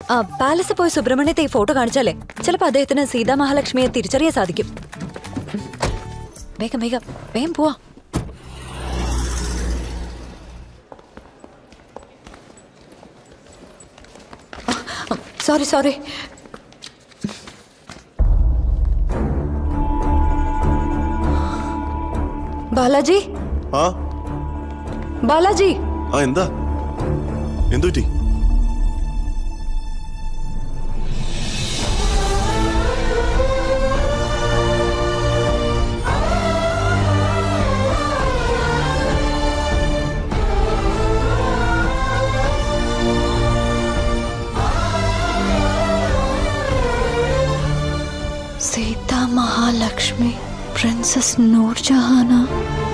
ആ പാലസിൽ പോയ സുബ്രഹ്മണ്യത്തെ ഈ ഫോട്ടോ കാണിച്ചാലേ ചിലപ്പോ അദ്ദേഹത്തിന് സീതാ മഹാലക്ഷ്മിയെ തിരിച്ചറിയാൻ സാധിക്കും ഉം. വേഗം വേഗം വേഗം പോവാ സോറി സോറി ബാലാജി ആ ബാലാജി ആ എന്താ എന്തുപറ്റി സീതാ മഹാലക്ഷ്മി പ്രിൻസസ് നൂർജഹാന